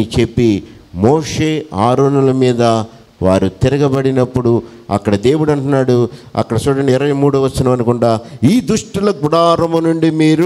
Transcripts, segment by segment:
అని చెప్పి మోషే ఆరోనుల మీద వారు తిరగబడినప్పుడు అక్కడ దేవుడు అంటున్నాడు అక్కడ చూడండి ఇరవై మూడు వచ్చిన అనుకుంటా ఈ దుష్టుల గుడారము నుండి మీరు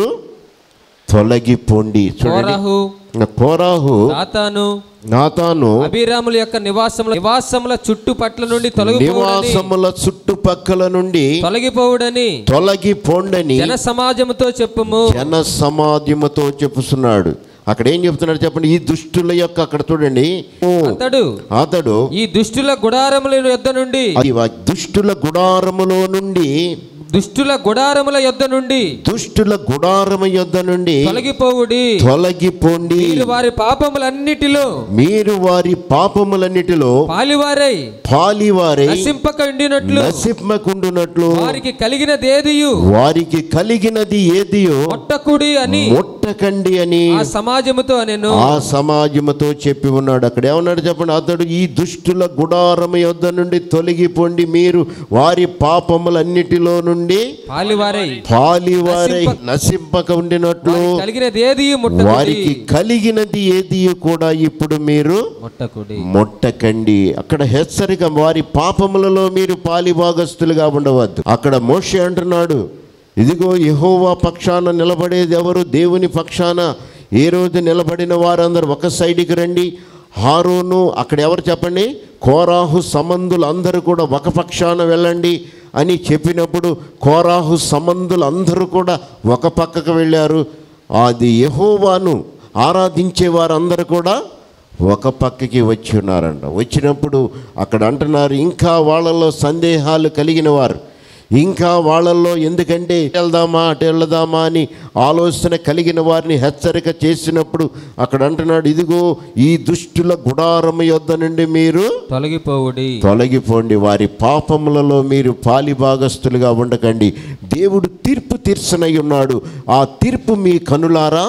తొలగిపోండి చూడండి కోరాహు కోరాహు దాతాను నాతాను అభిరాముల యొక్క నివాసముల నివాసముల చుట్టుపట్ల నుండి తొలగిపోవడని నివాసముల చుట్టుపక్కల నుండి తొలగిపోవుడని తొలగిపోండని జన సమాజముతో చెప్పుము జన సమాధ్యముతో చెప్పుస్తున్నాడు అక్కడ ఏం చెప్తున్నాడు చెప్పండి ఈ దుష్టుల యొక్క అక్కడ చూడండి అతడు అతడు ఈ దుష్టుల గుడారముల యొద్ద నుండి అది వా- దుష్టుల గుడారములో నుండి దుష్టుల గుడారముల యొద్ద నుండి దుష్టుల గుడారము యొద్ద నుండి తొలగిపోవుడి తొలగిపోండి మీరు వారి పాపములన్నిటిలో మీరు వారి పాపములన్నిటిలో పాలివారై పాలివారై నశింపక ఉండినట్లు నశింపకుండునట్లు వారికి కలిగినదేదియు వారికి కలిగినది ఏదియో కొట్టకుడి అని ముట్టకండి అని ఆ సమాజముతో నేను ఆ సమాజముతో చెప్పి ఉన్నాడు అక్కడ ఏమన్నాడు చెప్పండి అతడు ఈ దుష్టుల గుడారము యొద్ద నుండి తొలగిపోండి మీరు వారి పాపములన్నిటిలో నుండి పాలివారై పాలివారై నశింపక ఉండినట్లు వారికి కలిగినదేదియు ముట్టకుడి వారికి కలిగినది ఏది కూడా ఇప్పుడు మీరు ముట్టకుడి ముట్టకండి అక్కడ హెచ్చరిక వారి పాపములలో మీరు పాలిభాగస్తులుగా ఉండవద్దు అక్కడ మోషే అంటున్నాడు ఇదిగో యెహోవా పక్షాన నిలబడేది ఎవరు దేవుని పక్షాన ఏ రోజు నిలబడిన వారందరూ ఒక సైడ్కి రండి హారోను అక్కడ ఎవరు చెప్పండి కోరాహు సంబంధులు అందరూ కూడా ఒక పక్షాన వెళ్ళండి అని చెప్పినప్పుడు కోరాహు సంబంధులు అందరూ కూడా ఒక పక్కకు వెళ్ళారు అది యెహోవాను ఆరాధించే వారందరూ కూడా ఒక పక్కకి వచ్చి ఉన్నారంట వచ్చినప్పుడు అక్కడ అంటున్నారు ఇంకా వాళ్ళలో సందేహాలు కలిగిన వారు ఇంకా వాళ్ళల్లో ఎందుకంటే ఇటు వెళ్దామా అటు వెళ్దామా అని ఆలోచన కలిగిన వారిని హెచ్చరిక చేసినప్పుడు అక్కడ అంటున్నాడు ఇదిగో ఈ దుష్టుల గుడారము యొద్ద నుండి మీరు తొలగిపోవుడి తొలగిపోండి వారి పాపములలో మీరు పాలిభాగస్తులుగా ఉండకండి దేవుడు తీర్పు తీర్చనై ఉన్నాడు ఆ తీర్పు మీ కనులారా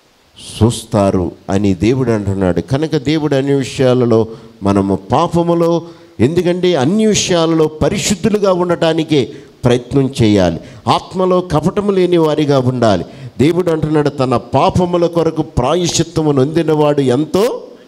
చూస్తారు అని దేవుడు అంటున్నాడు కనుక దేవుడు అన్ని విషయాలలో మనము పాపములో ఎందుకంటే అన్ని విషయాలలో పరిశుద్ధులుగా ఉండటానికే ప్రయత్నం చేయాలి ఆత్మలో కపటము లేని వారిగా ఉండాలి దేవుడు అంటున్నాడు తన పాపముల కొరకు ప్రాయశ్చిత్తము నొందినవాడు ఎంతో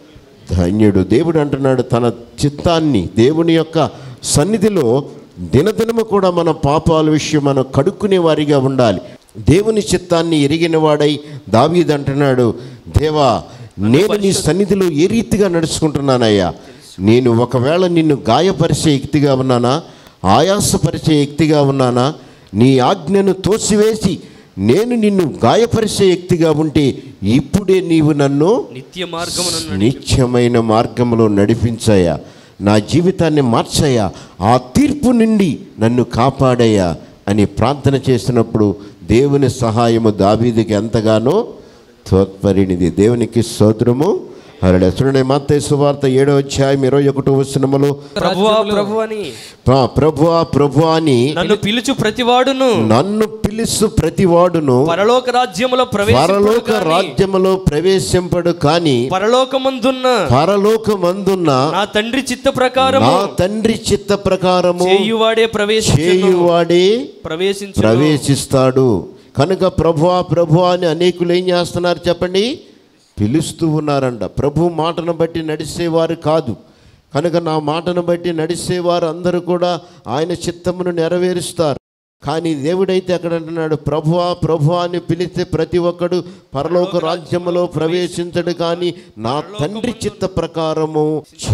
ధన్యుడు దేవుడు అంటున్నాడు తన చిత్తాన్ని దేవుని యొక్క సన్నిధిలో దినదినము కూడా మన పాపాల విషయం మనం కడుక్కునే వారిగా ఉండాలి దేవుని చిత్తాన్ని ఎరిగిన వాడై దావీద్ అంటున్నాడు దేవా నేను నీ సన్నిధిలో ఏ రీతిగా నడుచుకుంటున్నానయ్యా నేను ఒకవేళ నిన్ను గాయపరిచే వ్యక్తిగా ఉన్నానా ఆయాసపరిచే వ్యక్తిగా ఉన్నానా నీ ఆజ్ఞను తోసివేసి నేను నిన్ను గాయపరిచే వ్యక్తిగా ఉంటే ఇప్పుడే నీవు నన్ను నిత్య మార్గమున నిత్యమైన మార్గంలో నడిపించాయా నా జీవితాన్ని మార్చాయా ఆ తీర్పు నుండి నన్ను కాపాడయ్యా అని ప్రార్థన చేసినప్పుడు దేవుని సహాయము దావీదికి ఎంతగానో తోత్పరినిది దేవునికి స్తోత్రము అరడే చూడండి మత్తయి సువార్త ఏడో అధ్యాయం ఇరవై ఒకటో వచనములో ప్రభువా ప్రభు అని "ప్ర- ప్రభువా ప్రభు అని నన్ను పిలుచు ప్రతివాడును నన్ను పిలుసు ప్రతివాడును పరలోక రాజ్యములో పరలోక ప్రవేశ రాజ్యములో ప్రవేశింపడు కానీ పరలోకమందున్న పరలోకమందున్న నా తండ్రి చిత్త ప్రకారము నా తండ్రి చిత్త ప్రకారము చేయువాడే ప్రవేశించును చేయువాడే ప్రవేశించు ప్రవేశిస్తాడు కనుక ప్రభువా ప్రభు అని అనేకులు ఏం చేస్తున్నారు చెప్పండి పిలుస్తూ ఉన్నారంట ప్రభు మాటను బట్టి నడిచేవారు కాదు కనుక నా మాటను బట్టి నడిచేవారు అందరూ కూడా ఆయన చిత్తమును నెరవేరుస్తారు కానీ దేవుడైతే అక్కడ అంటున్నాడు ప్రభువా ప్రభువా అని పిలిస్తే ప్రతి ఒక్కడు పరలోక రాజ్యములో ప్రవేశించడు కానీ నా తండ్రి చిత్త ప్రకారము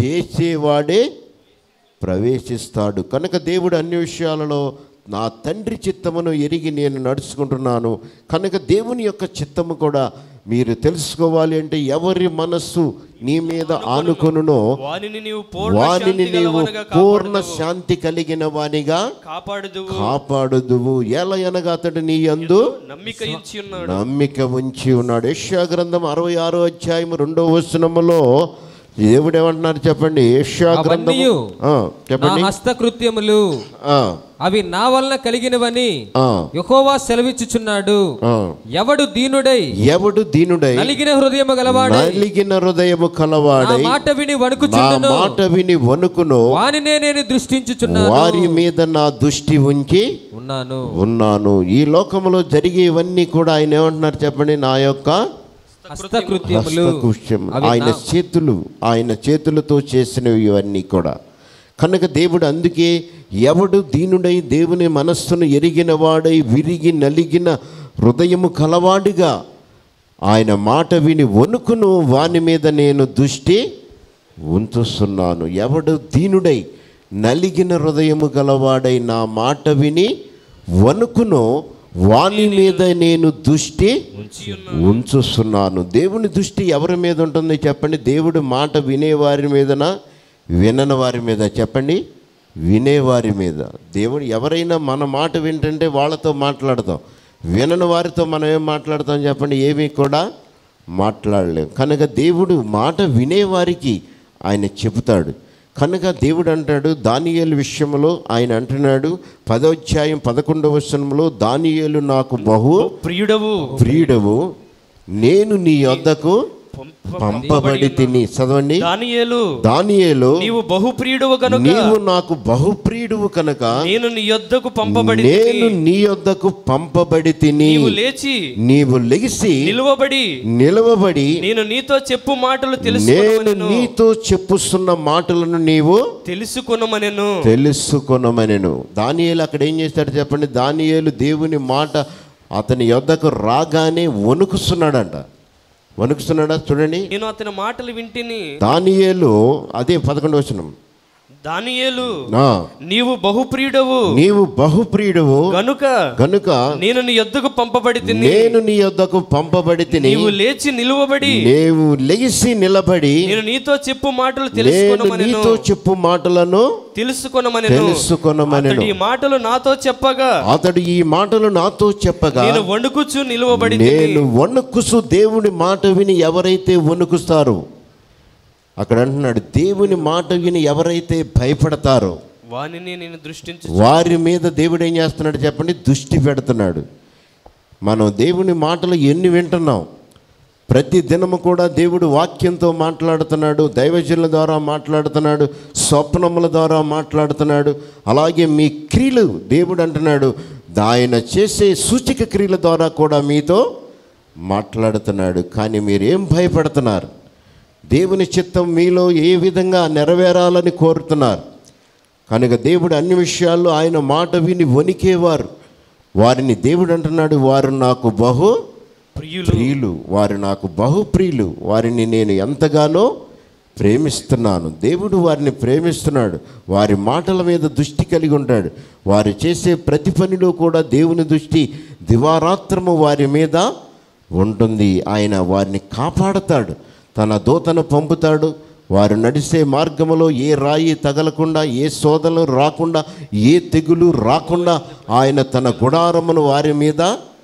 చేసేవాడే ప్రవేశిస్తాడు కనుక దేవుడు అన్ని విషయాలలో నా తండ్రి చిత్తమును ఎరిగి నేను నడుచుకుంటున్నాను కనుక దేవుని యొక్క చిత్తము కూడా మీరు తెలుసుకోవాలి అంటే ఎవరి మనస్సు నీ మీద ఆనుకొనునో వానిని నీవు పూర్ణ వానిని శాంతి నీవు గలవానిగా పూర్ణ కాపాడుదువు. శాంతి కలిగిన వానిగా కాపాడుదువు కాపాడుదువు ఎలా అనగా అతడు నీ యందు నమ్మిక ఇచ్చి ఉన్నాడు నమ్మిక ఉంచి ఉన్నాడు యెషయా గ్రంథం అరవై ఆరో అధ్యాయం రెండో వచనములో దేవుడు ఏమంటున్నారు చెప్పండి యెషయా గ్రంథము అవన్నీయు ఆ, నా చెప్పండి హస్తకృత్యములు ఆ, అవి నా వలన కలిగినవని ఆ, యెహోవా సెలవిచ్చుచున్నాడు ఆ. ఎవడు దీనుడై ఎవడు దీనుడై నలిగిన హృదయము గలవాడై నలిగిన హృదయము నా కలవాడై మాట విని నా వణుకుచుండును మాట విని వణుకును వానినే నేను దృష్టించుచున్నాను వారి మీద నా దృష్టి ఉంచి ఉన్నాను ఉన్నాను ఈ లోకములో జరిగేవన్నీ కూడా ఆయన ఏమంటున్నారు చెప్పండి నా యొక్క హస్తకృత్యములు హస్తకృత్యం అవి ఆయన నా- చేతులు ఆయన చేతులతో చేసినవి ఇవన్నీ కూడా కనుక దేవుడు అందుకే ఎవడు దీనుడై దేవుని మనస్సును ఎరిగిన వాడై విరిగి నలిగిన హృదయము కలవాడిగా ఆయన మాట విని వణుకును వాని మీద నేను దృష్టి ఉంచుస్తున్నాను ఎవడు దీనుడై నలిగిన హృదయము గలవాడై నా మాట విని వణుకునో వాని మీద నేను దృష్టి ఉంచుస్తున్నాను దేవుని దృష్టి ఎవరి మీద ఉంటుంది చెప్పండి దేవుడు మాట వినేవారి మీదనా వినని వారి మీద చెప్పండి వినేవారి మీద దేవుడు ఎవరైనా మన మాట వింటుంటే వాళ్ళతో మాట్లాడతాం వినని వారితో మనం ఏం మాట్లాడతాం చెప్పండి ఏమీ కూడా మాట్లాడలేం కనుక దేవుడు మాట వినేవారికి ఆయన చెబుతాడు కనుక దేవుడు అంటాడు దానియేలు విషయంలో ఆయన అంటున్నాడు పదోధ్యాయం పదకొండవ వచనంలో దానియేలు నాకు బహు ప్రియుడవు ప్రియుడవు నేను నీ వద్దకు పంపబడి తిని చదవండి దానియేలు దానియేలు నీవు బహుప్రియుడవు కనుక నీవు నాకు బహుప్రియుడువు కనుక నేను నీ యొద్దకు పంపబడి నేను నీ వద్దకు పంపబడి తిని నీవు లేచి నీవు లెగిసి నిలువబడి నిలవబడి నేను నీతో చెప్పు మాటలు నేను తెలుసుకొనమనెను నీతో చెప్పుస్తున్న మాటలను నీవు తెలుసుకొనమనెను తెలుసుకొనమనెను దానియేలు అక్కడ ఏం చేస్తాడు చెప్పండి దానియేలు దేవుని మాట అతని యొద్దకు రాగానే వణుకుస్తున్నాడంట వణుకుస్తున్నాడా చూడండి నేను అతని మాటలు వింటిని దానియేలు అదే పదకొండు వచనం దానియేలు నా నీవు బహుప్రియుడవు నీవు బహుప్రియుడువు గనుక గనుక నేను నీ యొద్దకు పంపబడి తిని నేను నీ యొద్దకు పంపబడి తిని నీవు లేచి నిలువబడి నీవు లెగిసి నిలబడి నేను నీతో చెప్పు మాటలు నేను తెలుసుకొనమనెను నీతో చెప్పు మాటలను తెలుసుకొనమనెను తెలుసుకొనమనెను అతడు ఈ మాటలు నాతో చెప్పగా అతడు ఈ మాటలు నాతో చెప్పగా నేను వణుకుచు నిలువబడి నేను వణుకుసు దేవుని మాట విని ఎవరైతే వణుకుస్తారో అక్కడ అంటున్నాడు దేవుని మాట విని ఎవరైతే భయపడతారో వానిని నేను దృష్టించు వారి మీద దేవుడు ఏం చేస్తున్నాడు చెప్పండి దృష్టి పెడుతున్నాడు మనం దేవుని మాటలు ఎన్ని వింటున్నాం ప్రతి దినము కూడా దేవుడు వాక్యంతో మాట్లాడుతున్నాడు దైవజనుల ద్వారా మాట్లాడుతున్నాడు స్వప్నముల ద్వారా మాట్లాడుతున్నాడు అలాగే మీ క్రియలు దేవుడు అంటున్నాడు ఆయన చేసే సూచిక క్రియల ద్వారా కూడా మీతో మాట్లాడుతున్నాడు కానీ మీరేం భయపడుతున్నారు దేవుని చిత్తం మీలో ఏ విధంగా నెరవేరాలని కోరుతున్నారు కనుక దేవుడు అన్ని విషయాల్లో ఆయన మాట విని వణికేవారు వారిని దేవుడు అంటున్నాడు వారు నాకు బహు ప్రియులు ప్రియులు వారు నాకు బహు ప్రియులు వారిని నేను ఎంతగానో ప్రేమిస్తున్నాను దేవుడు వారిని ప్రేమిస్తున్నాడు వారి మాటల మీద దృష్టి కలిగి ఉంటాడు వారు చేసే ప్రతి పనిలో కూడా దేవుని దృష్టి దివారాత్రము వారి మీద ఉంటుంది ఆయన వారిని కాపాడతాడు తన దూతను పంపుతాడు వారు నడిసే మార్గములో ఏ రాయి తగలకుండా ఏ శోధనలు రాకుండా ఏ తెగులు రాకుండా ఆయన తన గుడారమును వారి మీద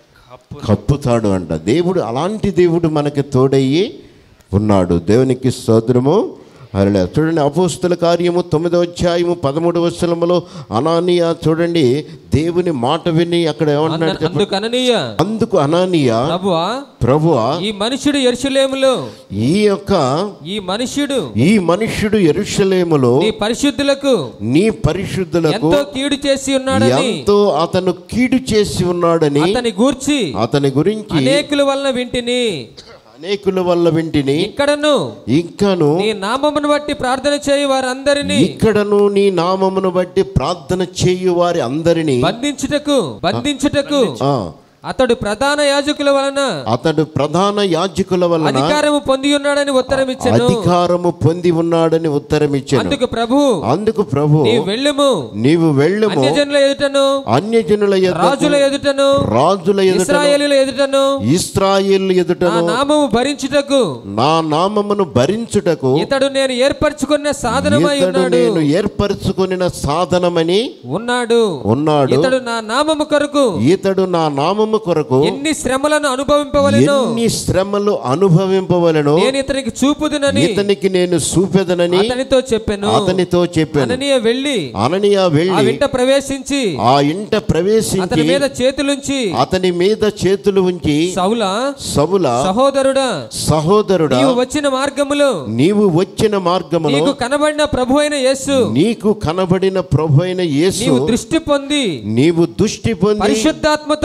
కప్పుతాడు అంట దేవుడు అలాంటి దేవుడు మనకి తోడయ్యి ఉన్నాడు దేవునికి స్తోత్రము అరలే చూడండి అపోస్తుల కార్యము తొమ్మిదవ అధ్యాయము పదమూడవ వచనములో అనానియా చూడండి దేవుని మాట విని అక్కడ ఏమంటున్నాడు చెప్పండి అందుకు అననీయ అందుకు అనానియా ప్రభువా ప్రభువా ఈ మనుషుడు ఎరుషలేములో ఈ యొక్క ఈ మనుష్యుడు ఈ మనుష్యుడు ఎరుషలేములో నీ పరిశుద్ధులకు నీ పరిశుద్ధులకు ఎంతో కీడు చేసి ఉన్నాడని ఎంతో అతను కీడు చేసి ఉన్నాడని అతని గూర్చి అతని గురించి అనేకుల వలన వింటిని అనేకుల వల్ల వింటిని ఇక్కడను ఇంకాను నీ నామమును బట్టి ప్రార్థన చేయి వారందరినీ ఇక్కడను నీ నామమును బట్టి ప్రార్థన చేయు వారి అందరినీ బంధించుటకు బంధించుటకు ఆ, అతడు ప్రధాన యాజకుల వలన అతడు ప్రధాన యాజకుల వలన అధికారము పొంది ఉన్నాడని ఉత్తరం ఇచ్చెను అధికారము పొంది ఉన్నాడని ఉత్తరం ఇచ్చాను అందుకు ప్రభు అందుకు ప్రభు నీ వెళ్ళుము నీవు వెళ్ళుము అన్యజనుల ఎదుటను అన్యజనుల ఎదుట రాజుల ఎదుటను రాజుల ఎదుట ఇస్రాయేలుల ఎదుటను ఇస్రాయేల్ నా ఎదుటను నామము భరించుటకు నా నామమును భరించుటకు ఇతడు నేను ఏర్పరచుకున్న సాధనమై ఇతడు ఉన్నాడు నేను ఏర్పరచుకొనిన సాధనమని ఉన్నాడు ఉన్నాడు ఇతడు నా నామము కొరకు ఇతడు నా నామము కొరకు ఎన్ని శ్రమలను అనుభవింపవలెను ఎన్ని శ్రమలు అనుభవింపవలను నేను ఇతనికి చూపుదునని ఇతనికి నేను చూపెదనని అతనితో చెప్పాను అతనితో చెప్పాను అననీయ వెళ్ళి అననీయ ఆ వెళ్ళి వింట ప్రవేశించి ఆ ఇంట ప్రవేశించి అతని మీద చేతులుంచి అతని మీద చేతులు ఉంచి సౌలా సవుల సహోదరుడా సహోదరుడా నీవు వచ్చిన మార్గములో నీవు వచ్చిన మార్గములో నీకు కనబడిన ప్రభు అయిన యేసు నీకు కనబడిన ప్రభు అయిన యేసు నీవు దృష్టి పొంది నీవు దృష్టి పొంది పరిశుద్ధాత్మతో నింపబడి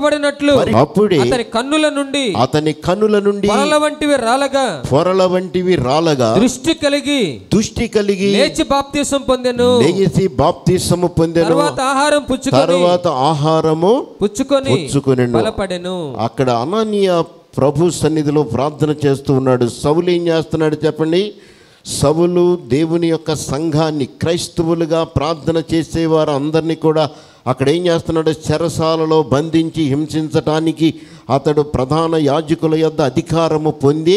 పొరలబడినట్లు మరి అప్పుడే అతని కన్నుల నుండి అతని కనుల నుండి పొరల వంటివి రాలగా పొరల వంటివి రాలగా దృష్టి కలిగి దృష్టి కలిగి లేచి బాప్తీసం పొందెను లేచి బాప్తిసము పొందెను తర్వాత ఆహారం పుచ్చుకొని తర్వాత ఆహారము పుచ్చుకొని పుచ్చుకొనెను. బలపడెను అక్కడ అననీయ ప్రభు సన్నిధిలో ప్రార్థన చేస్తూ ఉన్నాడు సవులు ఏం చేస్తున్నాడు చెప్పండి సవులు దేవుని యొక్క సంఘాన్ని క్రైస్తవులుగా ప్రార్థన చేసేవారు అందరినీ కూడా అక్కడ ఏం చేస్తున్నాడు చెరసాలలో బంధించి హింసించటానికి అతడు ప్రధాన యాజకుల యొద్ద అధికారము పొంది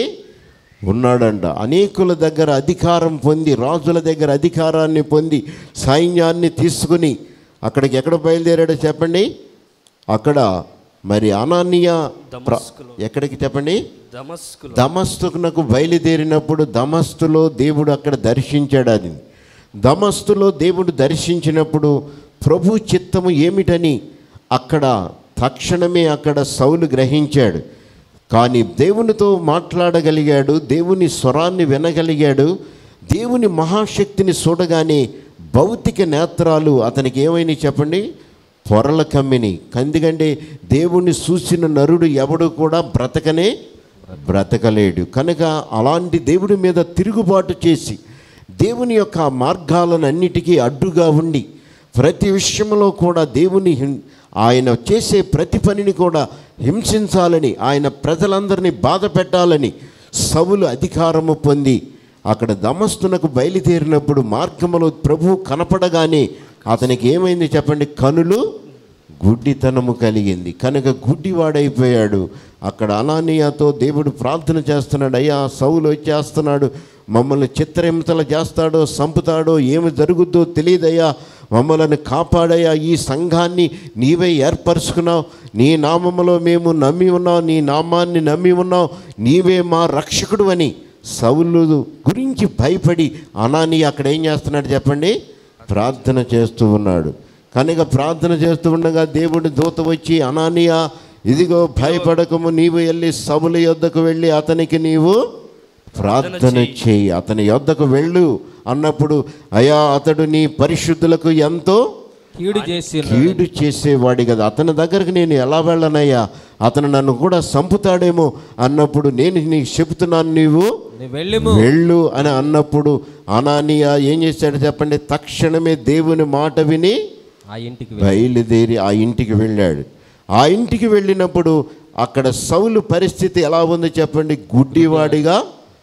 ఉన్నాడంట అనేకుల దగ్గర అధికారం పొంది రాజుల దగ్గర అధికారాన్ని పొంది సైన్యాన్ని తీసుకుని అక్కడికి ఎక్కడ బయలుదేరాడో చెప్పండి అక్కడ మరి అనానీయ ప్ర- ఎక్కడికి చెప్పండి దమస్కులు దమస్తుకునకు బయలుదేరినప్పుడు దమస్తులో దేవుడు అక్కడ దర్శించాడు అది దమస్తులో దేవుడు దర్శించినప్పుడు ప్రభు చిత్తము ఏమిటని అక్కడ తక్షణమే అక్కడ సౌలు గ్రహించాడు కానీ దేవునితో మాట్లాడగలిగాడు దేవుని స్వరాన్ని వినగలిగాడు దేవుని మహాశక్తిని చూడగానే భౌతిక నేత్రాలు అతనికి ఏమైనా చెప్పండి పొరల కమ్మిని కందికంటే దేవుణ్ణి చూసిన నరుడు ఎవడు కూడా బ్రతకనే బ్రతకలేడు కనుక అలాంటి దేవుడి మీద తిరుగుబాటు చేసి దేవుని యొక్క మార్గాలను అన్నిటికీ అడ్డుగా ఉండి ప్రతి విషయంలో కూడా దేవుని హిం- ఆయన చేసే ప్రతి పనిని కూడా హింసించాలని ఆయన ప్రజలందరినీ బాధ పెట్టాలని సవులు అధికారము పొంది అక్కడ దమస్తునకు బయలుదేరినప్పుడు మార్గములో ప్రభు కనపడగానే అతనికి ఏమైంది చెప్పండి కనులు గుడ్డితనము కలిగింది కనుక గుడ్డివాడైపోయాడు అక్కడ అనానీయతో దేవుడు ప్రార్థన చేస్తున్నాడు అయ్యా సౌలు వచ్చేస్తున్నాడు మమ్మల్ని చిత్రహింసలు చేస్తాడో సంపుతాడో ఏమి జరుగుద్దో తెలియదయ్యా మమ్మల్ని కాపాడయ్యా ఈ సంఘాన్ని నీవే ఏర్పరచుకున్నావు నీ నామములో మేము నమ్మి ఉన్నాం నీ నామాన్ని నమ్మి ఉన్నాం నీవే మా రక్షకుడు అని సౌలు గురించి భయపడి అనాని అక్కడ ఏం చేస్తున్నాడు చెప్పండి ప్రార్థన చేస్తూ ఉన్నాడు కనుక ప్రార్థన చేస్తూ ఉండగా దేవుడి దూత వచ్చి అనానియా ఇదిగో భయపడకము నీవు వెళ్ళి సవుల యొద్దకు వెళ్ళి అతనికి నీవు ప్రార్థన చేయి అతని యొద్దకు వెళ్ళు అన్నప్పుడు అయా అతడు నీ పరిశుద్ధులకు ఎంతో కీడు చేసి కీడు చేసేవాడి కదా అతని దగ్గరికి నేను ఎలా వెళ్ళనయ్యా అతను నన్ను కూడా సంపుతాడేమో అన్నప్పుడు నేను నీకు చెబుతున్నాను నీవు నీ వెళ్ళిము వెళ్ళు అని అన్నప్పుడు అనానియా ఏం చేశాడు చెప్పండి తక్షణమే దేవుని మాట విని ఆ ఇంటికి వెళ్ళి. బయలుదేరి ఆ ఇంటికి వెళ్ళాడు ఆ ఇంటికి వెళ్ళినప్పుడు అక్కడ సౌలు పరిస్థితి ఎలా ఉంది చెప్పండి గుడ్డివాడిగా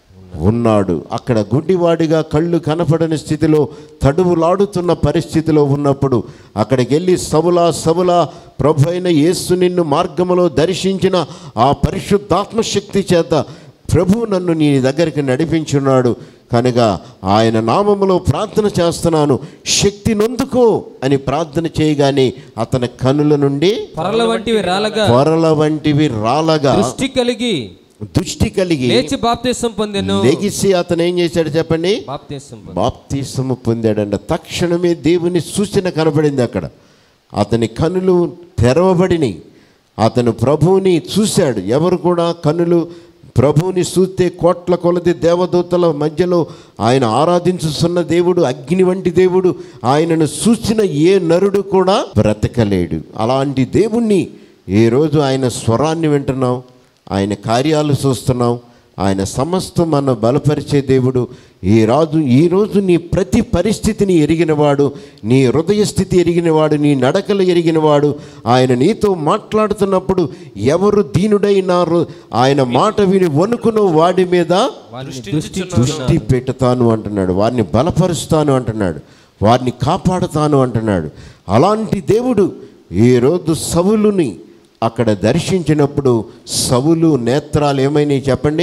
ఉన్నాడు అక్కడ గుడ్డివాడిగా కళ్ళు కనపడని స్థితిలో తడువులాడుతున్న పరిస్థితిలో ఉన్నప్పుడు అక్కడికి వెళ్ళి సవులా సవులా ప్రభు అయిన యేసు నిన్ను మార్గములో దర్శించిన ఆ పరిశుద్ధాత్మ శక్తి చేత ప్రభు నన్ను నీ దగ్గరికి నడిపించున్నాడు కనుక ఆయన నామములో ప్రార్థన చేస్తున్నాను శక్తి నొందుకో అని ప్రార్థన చేయగానే అతని కనుల నుండి పొరల వంటివి రాలగా పొరల వంటివి రాలగా దృష్టి కలిగి దృష్టి కలిగి లేచి బాప్తీసం పొందెను లెగిసి అతను ఏం చేశాడు చెప్పండి బాప్తీసం పొందెను. బాప్తీసము పొందాడంట తక్షణమే దేవుని సూచన కనబడింది అక్కడ అతని కనులు తెరవబడినాయి అతను ప్రభువుని చూశాడు ఎవరు కూడా కనులు ప్రభువుని చూస్తే కోట్ల కొలది దేవదూతల మధ్యలో ఆయన ఆరాధించుతున్న దేవుడు అగ్ని వంటి దేవుడు ఆయనను చూసిన ఏ నరుడు కూడా బ్రతకలేడు అలాంటి దేవుణ్ణి ఏ రోజు ఆయన స్వరాన్ని వింటున్నాం ఆయన కార్యాలు చూస్తున్నాం ఆయన సమస్తం మన బలపరిచే దేవుడు ఈ రాజు ఈరోజు నీ ప్రతి పరిస్థితిని ఎరిగినవాడు నీ హృదయ స్థితి ఎరిగినవాడు నీ నడకలు ఎరిగినవాడు ఆయన నీతో మాట్లాడుతున్నప్పుడు ఎవరు దీనుడైనారు ఆయన మాట విని వణుకును వాడి మీద వారిని దృష్టి దృష్టి పెట్టుతాను అంటున్నాడు వారిని బలపరుస్తాను అంటున్నాడు వారిని కాపాడుతాను అంటున్నాడు అలాంటి దేవుడు ఈరోజు సవులుని అక్కడ దర్శించినప్పుడు సవులు నేత్రాలు ఏమైనాయి చెప్పండి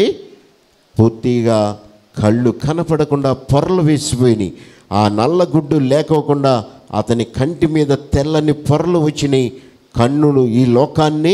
పూర్తిగా కళ్ళు కనపడకుండా పొరలు వేసిపోయినాయి ఆ నల్లగుడ్డు లేకోకుండా అతని కంటి మీద తెల్లని పొరలు వచ్చినాయి కన్నులు ఈ లోకాన్ని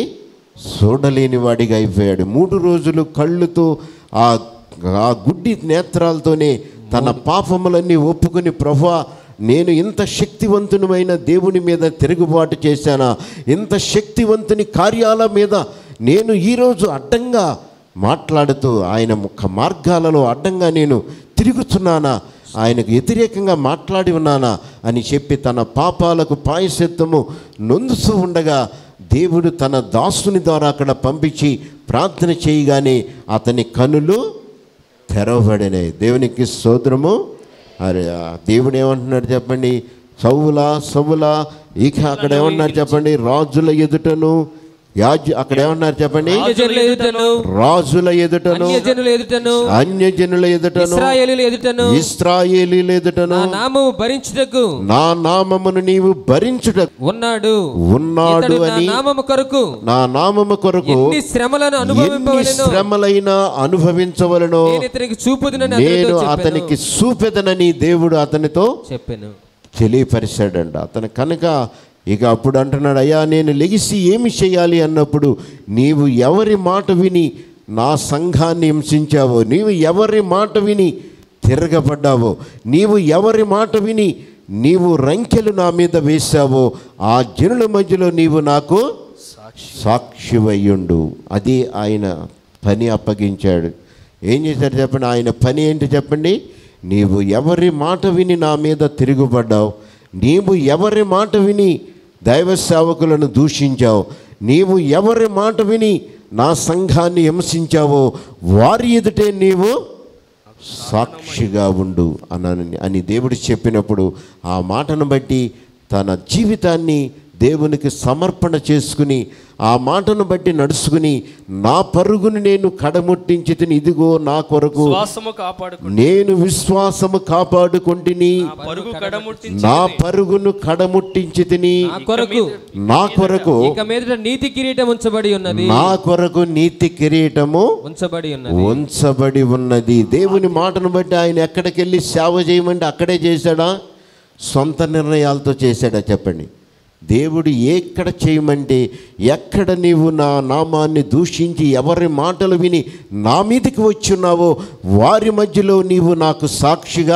చూడలేని వాడిగా అయిపోయాడు మూడు రోజులు కళ్ళుతో ఆ ఆ గుడ్డి నేత్రాలతోనే తన పాపములన్నీ ఒప్పుకొని ప్రభా నేను ఇంత శక్తివంతునమైన దేవుని మీద తిరుగుబాటు చేశానా ఇంత శక్తివంతుని కార్యాల మీద నేను ఈరోజు అడ్డంగా మాట్లాడుతూ ఆయన ముఖ మార్గాలలో అడ్డంగా నేను తిరుగుతున్నానా ఆయనకు వ్యతిరేకంగా మాట్లాడి ఉన్నానా అని చెప్పి తన పాపాలకు పాయశత్వము నొందుతూ ఉండగా దేవుడు తన దాసుని ద్వారా అక్కడ పంపించి ప్రార్థన చేయగానే అతని కనులు తెరవబడినాయి దేవునికి సోదరము అరే ఆ దేవుడు ఏమంటున్నాడు చెప్పండి సౌలా సౌలా ఇక అక్కడ ఏమన్నారు చెప్పండి రాజుల ఎదుటను యాజు అక్కడ ఏమన్నారు చెప్పండి అన్యజనుల ఎదుటను రాజుల ఎదుటను అన్యజనుల ఎదుటను అన్యజనుల ఎదుటను ఇస్రాయేలీల ఎదుటను ఇస్రాయేలీల ఎదుటను నా నామము భరించుటకు నా నామమును నీవు భరించుట ఉన్నాడు ఉన్నాడు ఇతడు నా అని నామము కొరకు నా నామము కొరకు ఎన్ని శ్రమలను ఎన్ని అనుభవింపవలెను శ్రమలైనా అనుభవించవలనో నేను ఇతనికి చూపుదునని నేను అతనితో అతనికి చెప్పాను చూపెదనని దేవుడు అతనితో చెప్పాను తెలియపరిచాడంట అతను కనుక ఇక అప్పుడు అంటున్నాడు అయ్యా నేను లెగిసి ఏమి చేయాలి అన్నప్పుడు నీవు ఎవరి మాట విని నా సంఘాన్ని హింసించావో నీవు ఎవరి మాట విని తిరగబడ్డావో నీవు ఎవరి మాట విని నీవు రంకెలు నా మీద వేశావో ఆ జనుల మధ్యలో నీవు నాకు సాక్షివయ్యుండు అది ఆయన పని అప్పగించాడు ఏం చేశాడు చెప్పండి ఆయన పని ఏంటి చెప్పండి నీవు ఎవరి మాట విని నా మీద తిరుగుబడ్డావు నీవు ఎవరి మాట విని దైవ సేవకులను దూషించావు నీవు ఎవరి మాట విని నా సంఘాన్ని హింసించావో వారి ఎదుటే నీవు సాక్షిగా ఉండు అని అని దేవుడు చెప్పినప్పుడు ఆ మాటను బట్టి తన జీవితాన్ని దేవునికి సమర్పణ చేసుకుని ఆ మాటను బట్టి నడుచుకుని నా పరుగును నేను కడముట్టించి తిని ఇదిగో నా కొరకు శ్వాసము కాపాడుకు నేను విశ్వాసము కాపాడుకుంటుని పరుగు కడముట్టించి నా పరుగును కడముట్టించి తిని నా కొరకు నా కొరకు ఇక మీదట నీతి కిరీటం ఉంచబడి ఉన్నది నా కొరకు నీతి కిరీటము ఉంచబడి ఉన్నది ఉంచబడి ఉన్నది దేవుని మాటను బట్టి ఆయన ఎక్కడికి వెళ్ళి సేవ చేయమంటే అక్కడే చేశాడా సొంత నిర్ణయాలతో చేశాడా చెప్పండి దేవుడు ఎక్కడ చేయమంటే ఎక్కడ నీవు నా నామాన్ని దూషించి ఎవరి మాటలు విని నా మీదకి వచ్చున్నావో వారి మధ్యలో నీవు నాకు సాక్షిగా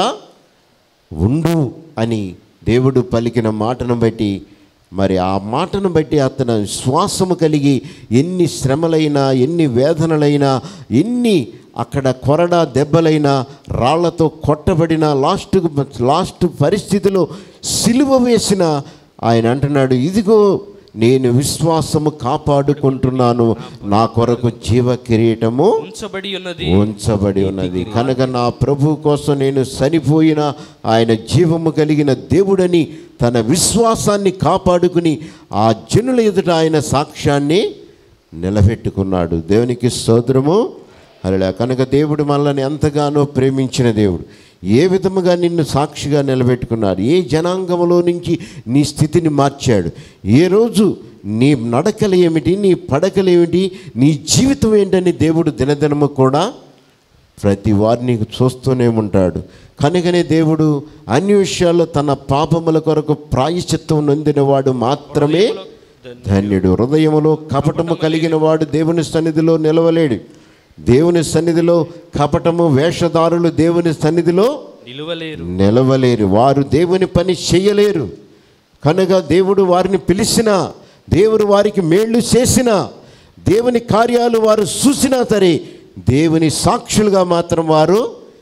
ఉండు అని దేవుడు పలికిన మాటను బట్టి మరి ఆ మాటను బట్టి అతను శ్వాసము కలిగి ఎన్ని శ్రమలైనా ఎన్ని వేదనలైనా ఎన్ని అక్కడ కొరడా దెబ్బలైనా రాళ్లతో కొట్టబడిన లాస్ట్ లాస్ట్ పరిస్థితిలో సిలువ వేసిన ఆయన అంటున్నాడు ఇదిగో నేను విశ్వాసము కాపాడుకుంటున్నాను నా కొరకు జీవ కిరీటము ఉంచబడి ఉన్నది ఉంచబడి ఉన్నది కనుక నా ప్రభు కోసం నేను చనిపోయిన ఆయన జీవము కలిగిన దేవుడని తన విశ్వాసాన్ని కాపాడుకుని ఆ జనుల ఎదుట ఆయన సాక్ష్యాన్ని నిలబెట్టుకున్నాడు దేవునికి స్తోత్రము అలా కనుక దేవుడు మనల్ని ఎంతగానో ప్రేమించిన దేవుడు ఏ విధముగా నిన్ను సాక్షిగా నిలబెట్టుకున్నాడు ఏ జనాంగంలో నుంచి నీ స్థితిని మార్చాడు ఏ రోజు నీ నడకలు ఏమిటి నీ పడకలు ఏమిటి నీ జీవితం ఏంటని దేవుడు దినదినము కూడా ప్రతి వారిని చూస్తూనే ఉంటాడు కనుకనే దేవుడు అన్ని విషయాల్లో తన పాపముల కొరకు ప్రాయశ్చిత్తం నొందినవాడు మాత్రమే ధన్యుడు హృదయములో కపటము కలిగిన వాడు దేవుని సన్నిధిలో నిలవలేడు దేవుని సన్నిధిలో కపటము వేషధారులు దేవుని సన్నిధిలో నిలువలేరు నిలవలేరు వారు దేవుని పని చేయలేరు కనుక దేవుడు వారిని పిలిచినా దేవుడు వారికి మేళ్ళు చేసినా దేవుని కార్యాలు వారు చూసినా సరే దేవుని సాక్షులుగా మాత్రం వారు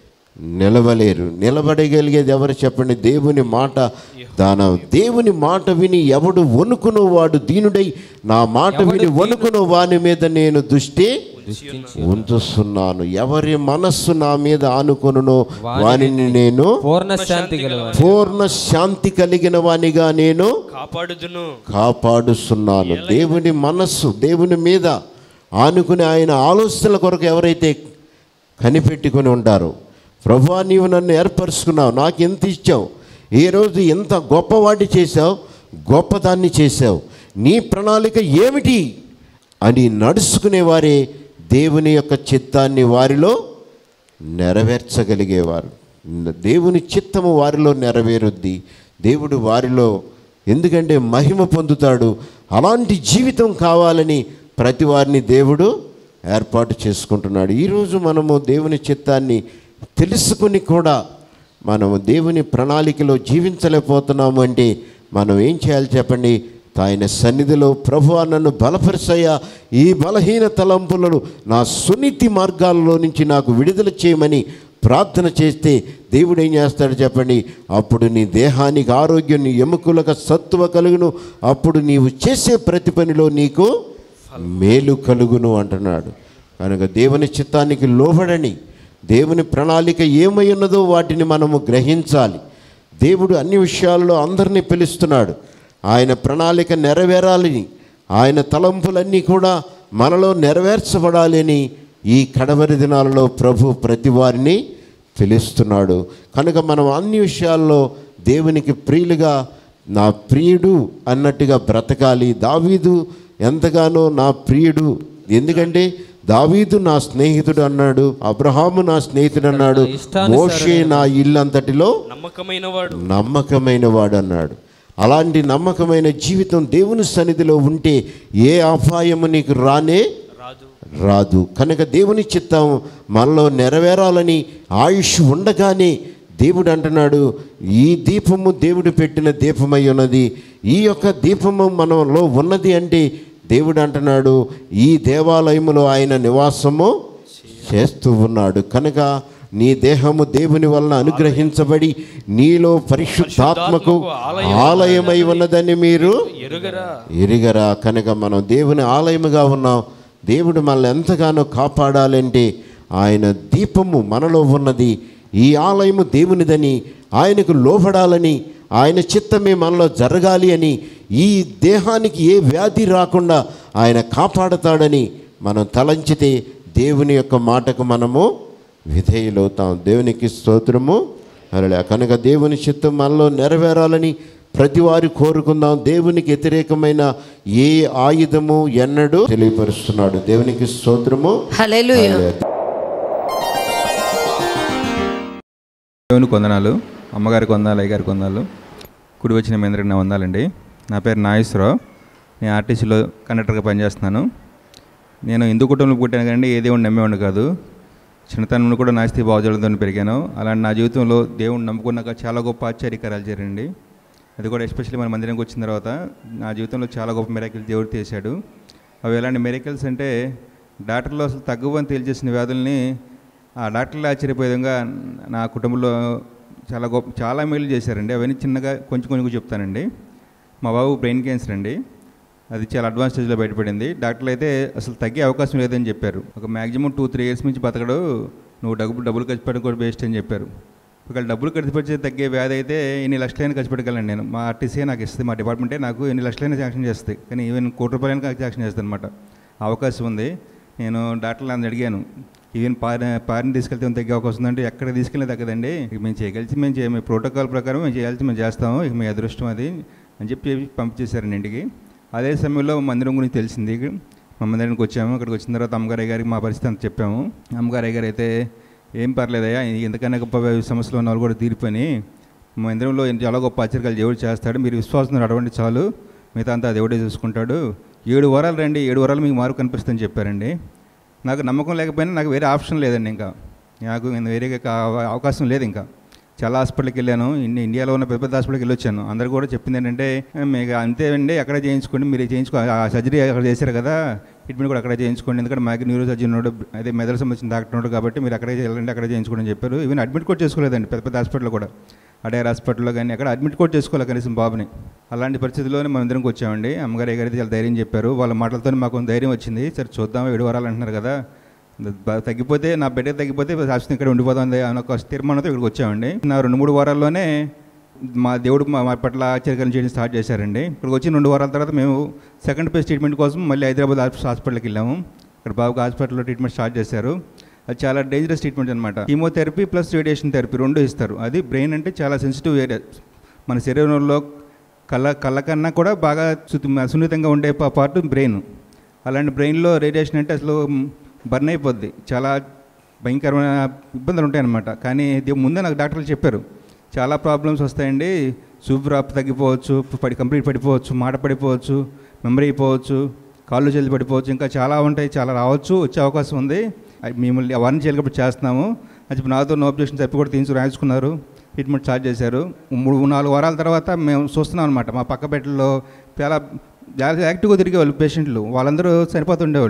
నిలవలేరు నిలబడగలిగేది ఎవరు చెప్పండి దేవుని మాట దాన దేవుని మాట విని ఎవడు వణుకునో వాడు దీనుడై నా మాట విని వణుకునో వాని మీద నేను దృష్టి ఉంచుతున్నాను ఎవరి మనస్సు నా మీద ఆనుకొనునో వానిని నేను పూర్ణ శాంతి గలవాడు పూర్ణ శాంతి కలిగిన వానిగా నేను కాపాడుదును కాపాడుస్తున్నాను దేవుని మనస్సు దేవుని మీద ఆనుకుని ఆయన ఆలోచనల కొరకు ఎవరైతే కనిపెట్టుకొని ఉంటారో ప్రభువా నీవు నన్ను ఏర్పరచుకున్నావు నాకు ఎంత ఇచ్చావు ఏ రోజు ఎంత గొప్పవాటి చేశావు గొప్పదాన్ని చేశావు నీ ప్రణాళిక ఏమిటి అని నడుచుకునేవారే దేవుని యొక్క చిత్తాన్ని వారిలో నెరవేర్చగలిగేవారు దేవుని చిత్తము వారిలో నెరవేరుద్ది దేవుడు వారిలో ఎందుకంటే మహిమ పొందుతాడు అలాంటి జీవితం కావాలని ప్రతి వారిని దేవుడు ఏర్పాటు చేసుకుంటున్నాడు ఈరోజు మనము దేవుని చిత్తాన్ని తెలుసుకుని కూడా మనము దేవుని ప్రణాళికలో జీవించలేకపోతున్నాము అంటే మనం ఏం చేయాలి చెప్పండి ఆయన సన్నిధిలో ప్రభు నన్ను బలపరిచయ్యా ఈ బలహీన తలంపులను నా సున్నితి మార్గాల్లో నుంచి నాకు విడుదల చేయమని ప్రార్థన చేస్తే దేవుడు ఏం చేస్తాడు చెప్పండి అప్పుడు నీ దేహానికి ఆరోగ్యం నీ ఎముకలకు సత్తువ కలుగును అప్పుడు నీవు చేసే ప్రతి పనిలో నీకు మేలు కలుగును అంటున్నాడు కనుక దేవుని చిత్తానికి లోబడని దేవుని ప్రణాళిక ఏమై ఉన్నదో వాటిని మనము గ్రహించాలి దేవుడు అన్ని విషయాల్లో అందరినీ పిలుస్తున్నాడు ఆయన ప్రణాళిక నెరవేరాలని ఆయన తలంపులన్నీ కూడా మనలో నెరవేర్చబడాలని ఈ కడవరి దినాలలో ప్రభు ప్రతి వారిని పిలుస్తున్నాడు కనుక మనం అన్ని విషయాల్లో దేవునికి ప్రియులుగా నా ప్రియుడు అన్నట్టుగా బ్రతకాలి దావీదు ఎంతగానో నా ప్రియుడు ఎందుకంటే దావీదు నా స్నేహితుడు అన్నాడు అబ్రహాము నా స్నేహితుడు అన్నాడు మోషే నా ఇల్లంతటిలో నమ్మకమైన వాడు నమ్మకమైన వాడు అన్నాడు అలాంటి నమ్మకమైన జీవితం దేవుని సన్నిధిలో ఉంటే ఏ అపాయము నీకు రానే రాదు రాదు కనుక దేవుని చిత్తం మనలో నెరవేరాలని ఆయుష్ ఉండగానే దేవుడు అంటున్నాడు ఈ దీపము దేవుడు పెట్టిన దీపమై ఉన్నది ఈ యొక్క దీపము మనలో ఉన్నది అంటే దేవుడు అంటున్నాడు ఈ దేవాలయములో ఆయన నివాసము చేస్తూ ఉన్నాడు కనుక నీ దేహము దేవుని వలన అనుగ్రహించబడి నీలో పరిశుద్ధాత్మకు ఆలయమై ఉన్నదని మీరు ఎరుగరా ఎరిగరా కనుక మనం దేవుని ఆలయముగా ఉన్నాం దేవుడు మనల్ని ఎంతగానో కాపాడాలంటే ఆయన దీపము మనలో ఉన్నది ఈ ఆలయము దేవునిదని ఆయనకు లోబడాలని ఆయన చిత్తమే మనలో జరగాలి అని ఈ దేహానికి ఏ వ్యాధి రాకుండా ఆయన కాపాడతాడని మనం తలంచితే దేవుని యొక్క మాటకు మనము విధేయులవుతాం దేవునికి స్తోత్రము అలా కనుక దేవుని చిత్తం మనలో నెరవేరాలని ప్రతి వారు కోరుకుందాం దేవునికి వ్యతిరేకమైన ఏ ఆయుధము ఎన్నడూ తెలియపరుస్తున్నాడు దేవునికి స్తోత్రము హల్లెలూయా దేవుని కొందనాలు అమ్మగారికి వందాలు అయ్యగారికి వందాలు కుడి వచ్చిన మీ అందరికి నా వందాలండి నా పేరు నాగేశ్వరరావు నేను ఆర్టీసీలో కండక్టర్గా పనిచేస్తున్నాను నేను హిందూ కుటుంబంలో పుట్టాను కానీ ఏ దేవుడిని నమ్మేవాడిని కాదు చిన్నతనంలో కూడా నాస్తి బావజలతో పెరిగాను అలాంటి నా జీవితంలో దేవుడిని నమ్ముకున్నాక చాలా గొప్ప ఆశ్చర్యకరాలు జరిగింది అది కూడా ఎస్పెషల్లీ మన మందిరానికి వచ్చిన తర్వాత నా జీవితంలో చాలా గొప్ప మెరాకిల్స్ దేవుడు చేశాడు అవి ఎలాంటి మెరాకిల్స్ అంటే డాక్టర్లు అసలు తగ్గువని తేల్చేసిన వ్యాధుల్ని ఆ డాక్టర్లు ఆశ్చర్యపోయే విధంగా నా కుటుంబంలో చాలా గొప్ప చాలా మేలు చేశారండి అవన్నీ చిన్నగా కొంచెం కొంచెం చెప్తానండి మా బాబు బ్రెయిన్ క్యాన్సర్ అండి అది చాలా అడ్వాన్స్ స్టేజ్లో బయటపడింది డాక్టర్లు అయితే అసలు తగ్గే అవకాశం లేదని చెప్పారు ఒక మ్యాక్సిమం టూ త్రీ ఇయర్స్ నుంచి బతకడు నువ్వు డబ్బు డబ్బులు ఖర్చు పెట్టడం కూడా వేస్ట్ అని చెప్పారు ఒకవేళ డబ్బులు ఖర్చు పెట్టి తగ్గే వ్యాధి అయితే ఎన్ని లక్షలైనా ఖర్చు పెట్టగలను నేను మా ఆర్టీసీ నాకు ఇస్తుంది మా డిపార్ట్మెంటే నాకు ఎన్ని లక్షలైనా శాంక్షన్ చేస్తుంది కానీ ఈవెన్ కోటి రూపాయలైనా శాంక్షన్ చేస్తుంది అనమాట అవకాశం ఉంది నేను డాక్టర్లు అందరిని అడిగాను ఈవెన్ పారి పారిని తీసుకెళ్తే ఏమైనా తగ్గే అవకాశం ఉందంటే ఎక్కడ తీసుకెళ్ళి తగ్గదండి ఇక మేము చేయగలిసి మేము చేయ మీ ప్రోటోకాల్ ప్రకారం మేము చేయాల్సి మేము చేస్తాము ఇక మీ అదృష్టం అది అని చెప్పి పంపించేశారండి ఇంటికి అదే సమయంలో మందిరం గురించి తెలిసింది మా మందిరానికి వచ్చాము అక్కడికి వచ్చిన తర్వాత అమ్మగారి గారికి మా పరిస్థితి అంత చెప్పాము అమ్మగారి గారు అయితే ఏం పర్లేదయ్యా ఎందుకన్నా గొప్ప సమస్యలు ఉన్న వాళ్ళు కూడా తీరిపోయి మా మందిరంలో చాలా గొప్ప ఆశ్చర్యాలు దేవుడు చేస్తాడు మీరు విశ్వాసం అటువంటి చాలు మిగతా అంతా దేవుడే చూసుకుంటాడు ఏడు వారాలు రండి ఏడు వారాలు మీకు మార్పు కనిపిస్తుందని చెప్పారండి నాకు నమ్మకం లేకపోయినా నాకు వేరే ఆప్షన్ లేదండి ఇంకా నాకు ఇంకా వేరే కా- అవకాశం లేదు ఇంకా చాలా హాస్పిటల్కి వెళ్ళాను ఇన్ని ఇండియాలో ఉన్న పెద్ద పెద్ద హాస్పిటల్కి వెళ్ళి వచ్చాను అందరు కూడా చెప్పింది ఏంటంటే మీకు అంతే అండి అక్కడ చేయించుకోండి మీరు చేయించుకో ఆ సర్జరీ అక్కడ చేశారు కదా ట్రీట్మెంట్ కూడా అక్కడే చేయించుకోండి ఎందుకంటే మాకు న్యూరో సర్జన్ ఉన్నాడు అదే మెదడు సంబంధించిన డాక్టర్ ఉన్నాడు కాబట్టి మీరు అక్కడే వెళ్ళండి అక్కడే చేయించుకోండి అని చెప్పారు ఈవెన్ అడ్మిట్ కూడా చేసుకోలేదండి పెద్ద పెద్ద హాస్పిటల్లో కూడా అడేర్ హాస్పిటల్లో కానీ అక్కడ అడ్మిట్ కూడా చేసుకోవాలి కనీసం బాబుని అలాంటి పరిస్థితుల్లోనే మనం ఇద్దరికి వచ్చామండి అమ్మగారు గారు అయితే చాలా ధైర్యం చెప్పారు వాళ్ళ మాటలతో మాకు కొంత ధైర్యం వచ్చింది సరే చూద్దాం ఏడు వారాలు అంటున్నారు కదా బ- తగ్గిపోతే నా బిడ్డ తగ్గిపోతే శాశ్వతం ఇక్కడ ఉండిపోతుంది అని ఒక తీర్మానంతో ఇక్కడికి వచ్చామండి నా రెండు మూడు వారాల్లోనే మా దేవుడు మా మా పట్ల ఆశ్చర్యకరం చేయడం స్టార్ట్ చేశారండి ఇక్కడికి వచ్చి రెండు వారాల తర్వాత మేము సెకండ్ ఫేజ్ ట్రీట్మెంట్ కోసం మళ్ళీ హైదరాబాద్ హాస్ప- హాస్పిటల్కి వెళ్ళాము ఇక్కడ బాబుకి హాస్పిటల్లో ట్రీట్మెంట్ స్టార్ట్ చేశారు అది చాలా డేంజరస్ ట్రీట్మెంట్ అనమాట కీమోథెరపీ ప్లస్ రేడియేషన్ థెరపీ రెండు ఇస్తారు అది బ్రెయిన్ అంటే చాలా సెన్సిటివ్ ఏరియా మన శరీరంలో కళ్ళ కళ్ళ కన్నా కూడా బాగా సు- సున్నితంగా ఉండే పా- పార్ట్ బ్రెయిన్ అలాంటి బ్రెయిన్లో రేడియేషన్ అంటే అసలు బర్న్ అయిపోద్ది చాలా భయంకరమైన ఇబ్బందులు ఉంటాయన్నమాట కానీ ఇది ముందే నాకు డాక్టర్లు చెప్పారు చాలా ప్రాబ్లమ్స్ వస్తాయండి సూపర్ తగ్గిపోవచ్చు పడి కంప్లీట్ పడిపోవచ్చు మాట పడిపోవచ్చు మెమరీ అయిపోవచ్చు కాళ్ళు చేతులు పడిపోవచ్చు ఇంకా చాలా ఉంటాయి చాలా రావచ్చు వచ్చే అవకాశం ఉంది అది మిమ్మల్ని అవన్నీ చేయలేకపోతే చేస్తున్నాము అని చెప్పి నాతో నో అబ్జెక్షన్ చెప్పి కూడా తీసుకు రాయించుకున్నారు ట్రీట్మెంట్ స్టార్ట్ చేశారు మూడు నాలుగు వారాల తర్వాత మేము చూస్తున్నాం అనమాట మా పక్క బెడ్లో చాలా చాలా యాక్టివ్గా తిరిగేవాళ్ళు పేషెంట్లు వాళ్ళందరూ చనిపోతుండేవాళ్ళు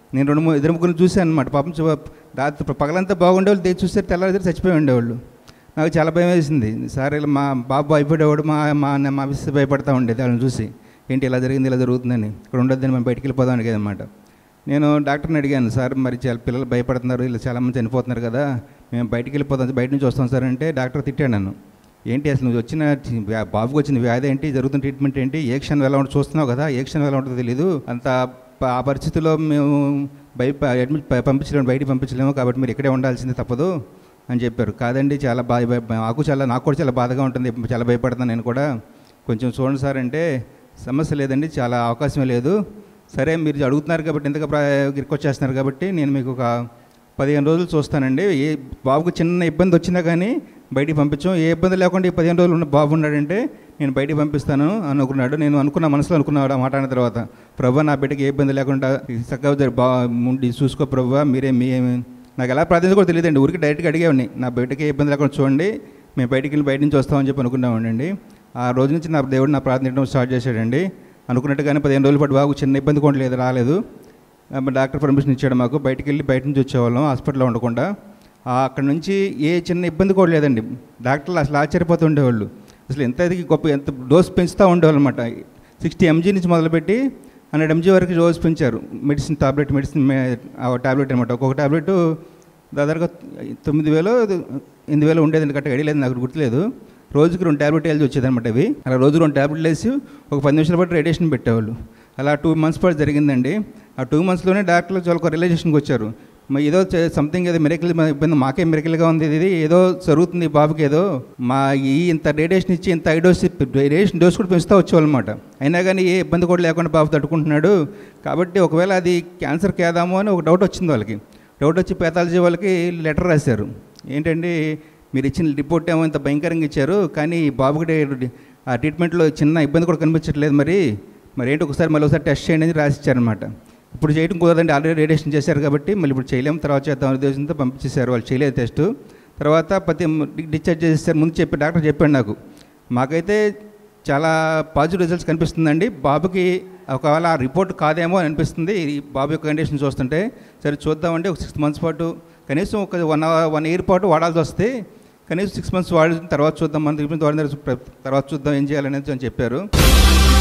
నేను రెండు మూడు ఇద్దరు ముగ్గురు చూశాను అనమాట పాపం చూ- రాత్రి పగలంతా బాగుండేవాళ్ళు తెచ్చి చూస్తే తెల్లారి చచ్చిపోయి ఉండేవాళ్ళు నాకు చాలా భయం వేసింది సార్ ఇలా మా బాబు భయపడేవాడు మా మా మా మిస్ భయపడతా ఉండేది వాళ్ళని చూసి ఏంటి ఇలా జరిగింది ఇలా జరుగుతుందని ఇక్కడ ఉండొద్దని మేము బయటికి వెళ్ళిపోదాం అడిగేది అనమాట నేను డాక్టర్ని అడిగాను సార్ మరి చాలా పిల్లలు భయపడుతున్నారు ఇలా చాలామంది చనిపోతున్నారు కదా మేము బయటికి వెళ్ళిపోతాం బయట నుంచి వస్తాం సార్ అంటే డాక్టర్ తిట్టాడు నన్ను ఏంటి అసలు నువ్వు వచ్చిన వ్యా- బాబుకి వచ్చిన వ్యాధి ఏంటి జరుగుతున్న ట్రీట్మెంట్ ఏంటి ఏ క్షణం ఎలా ఉంటుందో చూస్తున్నావు కదా ఏ క్షణం ఎలా ఉంటుందో తెలియదు అంత ప- ఆ పరిస్థితిలో మేము బయ అడ్మిట్ ప- పంపించలేము బయటికి పంపించలేము కాబట్టి మీరు ఇక్కడే ఉండాల్సింది తప్పదు అని చెప్పారు కాదండి చాలా బాధ భయ- నాకు చాలా నాకు కూడా చాలా బాధగా ఉంటుంది చాలా భయపడుతున్నాను నేను కూడా కొంచెం చూడండి సార్ అంటే సమస్య లేదండి చాలా అవకాశమే లేదు సరే మీరు అడుగుతున్నారు కాబట్టి ఇంతగా రిక్వెస్ట్ చేస్తున్నారు కాబట్టి నేను మీకు ఒక పదిహేను రోజులు చూస్తానండి ఏ బాబుకు చిన్న ఇబ్బంది వచ్చినా కానీ బయటికి పంపించాం ఏ ఇబ్బంది లేకుండా ఈ పదిహేను రోజులు ఉన్న బాబు ఉన్నాడంటే నేను బయటికి పంపిస్తాను అనుకున్నాడు నేను అనుకున్న మనసులో అనుకున్నాడు ఆ మాట అన్న తర్వాత ప్రభు నా బిడ్డకి ఏ ఇబ్బంది లేకుండా చక్కగా జరి- బా ఉండి చూసుకో ప్రభు మీరే మీ నాకు ఎలా ప్రార్థన కూడా తెలియదండి ఊరికి డైరెక్ట్గా అడిగేవాడిని నా బిడ్డకి ఏ ఇబ్బంది లేకుండా చూడండి మేము బయటికి వెళ్ళి బయట నుంచి వస్తామని చెప్పి అనుకున్నామండి ఆ రోజు నుంచి నా దేవుడు నా ప్రార్థన చేయడం స్టార్ట్ చేశాడండి అనుకున్నట్టుగానే పదిహేను రోజుల పాటు బాబు చిన్న ఇబ్బంది కూడా లేదు రాలేదు ఆ, మరి డాక్టర్ పర్మిషన్ ఇచ్చాడు మాకు బయటికి వెళ్ళి బయట నుంచి వచ్చేవాళ్ళం హాస్పిటల్లో ఉండకుండా ఆ, అక్కడ నుంచి ఏ చిన్న ఇబ్బంది కూడా లేదండి డాక్టర్లు అసలు ఆశ్చర్యపోతూ ఉండేవాళ్ళు అసలు ఎంత ఇది గొప్ప ఎంత డోస్ పెంచుతూ ఉండేవాళ్ళు అనమాట సిక్స్టీ ఎంజీ నుంచి మొదలుపెట్టి హండ్రెడ్ ఎంజీ వరకు డోస్ పెంచారు మెడిసిన్ టాబ్లెట్ మెడిసిన్ టాబ్లెట్ అనమాట ఒక్కొక్క టాబ్లెట్ దాదాపుగా తొమ్మిది వేలు ఎనిమిది వేలు ఉండేదండి కరెక్ట్గా ఐడియా లేదు నాకు గుర్తులేదు రోజుకి రెండు ట్యాబ్లెట్ వేయాల్సి వచ్చేది అనమాట అవి అలా రోజు రెండు ట్యాబ్లెట్లు వేసి ఒక పది నిమిషాల పాటు రేడియేషన్ పెట్టేవాళ్ళు అలా టూ మంత్స్ పాటు జరిగిందండి ఆ టూ మంత్స్లోనే డాక్టర్లు చాలా ఒక రిలేషన్కి వచ్చారు మరి ఏదో సంథింగ్ ఏదో మెరికల్ ఇబ్బంది మాకే మెరికల్గా ఉంది ఇది ఏదో జరుగుతుంది ఈ బాబుకి ఏదో మా ఈ ఇంత రేడియేషన్ ఇచ్చి ఇంత ఐ డోస్ రేడియేషన్ డోస్ కూడా పెంచుతూ వచ్చేవాళ్ళమాట అయినా కానీ ఏ ఇబ్బంది కూడా లేకుండా బాబు తట్టుకుంటున్నాడు కాబట్టి ఒకవేళ అది క్యాన్సర్ కేదామో అని ఒక డౌట్ వచ్చింది వాళ్ళకి డౌట్ వచ్చి పేతాలజీ వాళ్ళకి లెటర్ రాశారు ఏంటంటే మీరు ఇచ్చిన రిపోర్ట్ ఏమో ఇంత భయంకరంగా ఇచ్చారు కానీ ఈ బాబుకి ఆ ట్రీట్మెంట్లో చిన్న ఇబ్బంది కూడా కనిపించట్లేదు మరి మరి ఏంటి ఒకసారి మళ్ళీ ఒకసారి టెస్ట్ చేయండి అని రాసి ఇచ్చారనమాట ఇప్పుడు చేయడం కుదరదండి ఆల్రెడీ రేడియేషన్ చేశారు కాబట్టి మళ్ళీ ఇప్పుడు చేయలేము తర్వాత చేద్దాం అనే ఉద్దేశంతో పంపించేశారు వాళ్ళు చేయలేదు టెస్ట్ తర్వాత ప్రతి డిశ్చార్జ్ చేసేసారు ముందు చెప్పి డాక్టర్ చెప్పాడు నాకు మాకైతే చాలా పాజిటివ్ రిజల్ట్స్ కనిపిస్తుందండి బాబుకి ఒకవేళ ఆ రిపోర్ట్ కాదేమో అని అనిపిస్తుంది ఈ బాబు యొక్క కండిషన్ చూస్తుంటే సరే చూద్దామంటే ఒక సిక్స్ మంత్స్ పాటు కనీసం ఒక వన్ అవర్ వన్ ఇయర్ పాటు వాడాల్సి వస్తే కనీసం సిక్స్ మంత్స్ వాడిన తర్వాత చూద్దాం మన ట్రీట్మెంట్ వాడిన తర్వాత చూద్దాం ఏం చేయాలనేది అని చెప్పారు